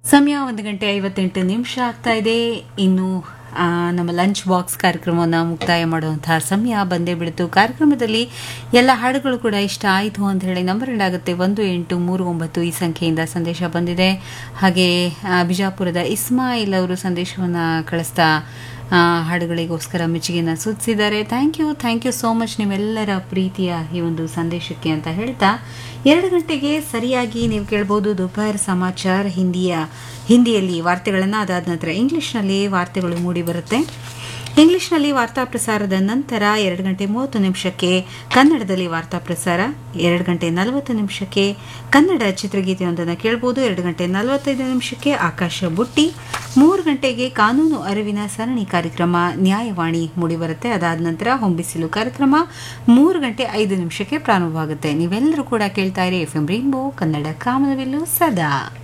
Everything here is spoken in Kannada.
ಸಮಯ ಒಂದು ಗಂಟೆ ಐವತ್ತೆಂಟು ನಿಮಿಷ ಆಗ್ತಾ ಇದೆ ಇನ್ನು ಆ, ನಮ್ಮ ಲಂಚ್ ಬಾಕ್ಸ್ ಕಾರ್ಯಕ್ರಮವನ್ನು ಮುಕ್ತಾಯ ಮಾಡುವಂತಹ ಸಮಯ ಬಂದೇ ಬಿಡ್ತು ಕಾರ್ಯಕ್ರಮದಲ್ಲಿ ಎಲ್ಲ ಹಾಡುಗಳು ಕೂಡ ಇಷ್ಟ ಆಯಿತು ಅಂತ ಹೇಳಿ ನಂಬರ್ ಆಗುತ್ತೆ ಒಂದು ಎಂಟು ಮೂರು ಒಂಬತ್ತು ಈ ಸಂಖ್ಯೆಯಿಂದ ಸಂದೇಶ ಬಂದಿದೆ ಹಾಗೆ ಆ, ಬಿಜಾಪುರದ ಇಸ್ಮಾಯಿಲ್ ಅವರು ಸಂದೇಶವನ್ನು ಕಳಿಸ್ತಾ ಆ, ಹಾಡುಗಳಿಗೋಸ್ಕರ ಮೆಚ್ಚುಗೆಯನ್ನು ಸೂಚಿಸಿದ್ದಾರೆ thank you thank you so much ನಿಮ್ಮೆಲ್ಲರ ಪ್ರೀತಿಯ ಈ ಒಂದು ಸಂದೇಶಕ್ಕೆ ಅಂತ ಹೇಳ್ತಾ ಎರಡು ಗಂಟೆಗೆ ಸರಿಯಾಗಿ ನೀವು ಕೇಳ್ಬೋದು ದುಪಾರ್ ಸಮಾಚಾರ ಹಿಂದಿಯ ಹಿಂದಿಯಲ್ಲಿ ವಾರ್ತೆಗಳನ್ನು ಅದಾದ ನಂತರ ಇಂಗ್ಲಿಷ್ನಲ್ಲಿ ವಾರ್ತೆಗಳು ಮೂಡಿ ಬರುತ್ತೆ ಇಂಗ್ಲಿಷ್ನಲ್ಲಿ ವಾರ್ತಾ ಪ್ರಸಾರದ ನಂತರ ಎರಡು ಗಂಟೆ ಮೂವತ್ತು ನಿಮಿಷಕ್ಕೆ ಕನ್ನಡದಲ್ಲಿ ವಾರ್ತಾ ಪ್ರಸಾರ ಎರಡು ಗಂಟೆ ನಲವತ್ತು ನಿಮಿಷಕ್ಕೆ ಕನ್ನಡ ಚಿತ್ರಗೀತೆಯೊಂದನ್ನು ಕೇಳ್ಬೋದು ಎರಡು ಗಂಟೆ ನಲವತ್ತೈದು ನಿಮಿಷಕ್ಕೆ ಆಕಾಶ ಬುಟ್ಟಿ ಮೂರು ಗಂಟೆಗೆ ಕಾನೂನು ಅರಿವಿನ ಸರಣಿ ಕಾರ್ಯಕ್ರಮ ನ್ಯಾಯವಾಣಿ ಮೂಡಿಬರುತ್ತೆ ಅದಾದ ನಂತರ ಹೊಂಬಿಸಿಲು ಕಾರ್ಯಕ್ರಮ ಮೂರು ಗಂಟೆ ಐದು ನಿಮಿಷಕ್ಕೆ ಪ್ರಾರಂಭವಾಗುತ್ತೆ ನೀವೆಲ್ಲರೂ ಕೂಡ ಕೇಳ್ತಾ ಇರಿ ಎಫ್ ಎಂ ರೈನ್ಬೋ ಕನ್ನಡ ಕಾಮನವಿಲ್ಲು ಸದಾ